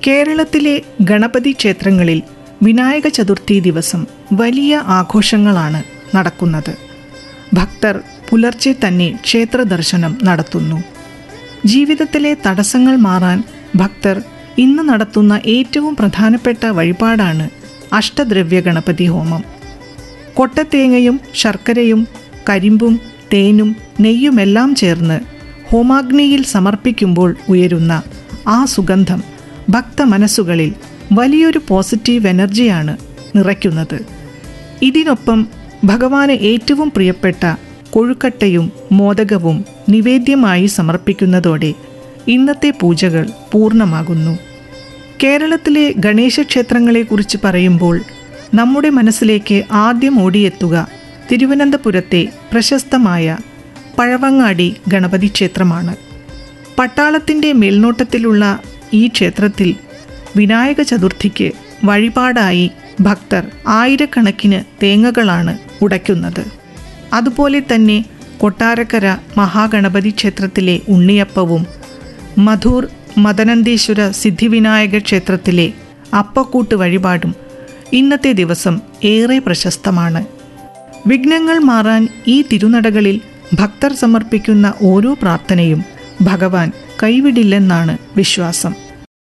കേരളത്തിലെ ഗണപതി ക്ഷേത്രങ്ങളിൽ വിനായക ചതുർത്ഥി ദിവസം വലിയ ആഘോഷങ്ങളാണ് നടക്കുന്നത് ഭക്തർ പുലർച്ചെ തന്നെ ക്ഷേത്ര ദർശനം നടത്തുന്നു ജീവിതത്തിലെ തടസ്സങ്ങൾ മാറാൻ ഭക്തർ ഇന്ന് നടത്തുന്ന ഏറ്റവും പ്രധാനപ്പെട്ട വഴിപാടാണ് അഷ്ടദ്രവ്യ ഗണപതി ഹോമം കൊട്ടത്തേങ്ങയും ശർക്കരയും കരിമ്പും തേനും നെയ്യുമെല്ലാം ചേർന്ന് ഹോമാഗ്നിയിൽ സമർപ്പിക്കുമ്പോൾ ഉയരുന്ന ആ സുഗന്ധം ഭക്തമനസ്സുകളിൽ വലിയൊരു പോസിറ്റീവ് എനർജിയാണ് നിറയ്ക്കുന്നത് ഇതിനൊപ്പം ഭഗവാന് ഏറ്റവും പ്രിയപ്പെട്ട കൊഴുക്കട്ടയും മോദകവും നിവേദ്യമായി സമർപ്പിക്കുന്നതോടെ ഇന്നത്തെ പൂജകൾ പൂർണ്ണമാകുന്നു കേരളത്തിലെ ഗണേശ ക്ഷേത്രങ്ങളെക്കുറിച്ച് പറയുമ്പോൾ നമ്മുടെ മനസ്സിലേക്ക് ആദ്യം ഓടിയെത്തുക തിരുവനന്തപുരത്തെ പ്രശസ്തമായ പഴവങ്ങാടി ഗണപതി ക്ഷേത്രമാണ് പട്ടാളത്തിൻ്റെ മേൽനോട്ടത്തിലുള്ള ഈ ക്ഷേത്രത്തിൽ വിനായക ചതുർത്ഥിക്ക് വഴിപാടായി ഭക്തർ ആയിരക്കണക്കിന് തേങ്ങകളാണ് ഉടയ്ക്കുന്നത് അതുപോലെ തന്നെ കൊട്ടാരക്കര മഹാഗണപതി ക്ഷേത്രത്തിലെ ഉണ്ണിയപ്പവും മധൂർ മദനന്തേശ്വര സിദ്ധിവിനായക ക്ഷേത്രത്തിലെ അപ്പക്കൂട്ട് വഴിപാടും ഇന്നത്തെ ദിവസം ഏറെ പ്രശസ്തമാണ് വിഘ്നങ്ങൾ മാറാൻ ഈ തിരുനടകളിൽ ഭക്തർ സമർപ്പിക്കുന്ന ഓരോ പ്രാർത്ഥനയും ഭഗവാൻ കൈവിടില്ലെന്നാണ് വിശ്വാസം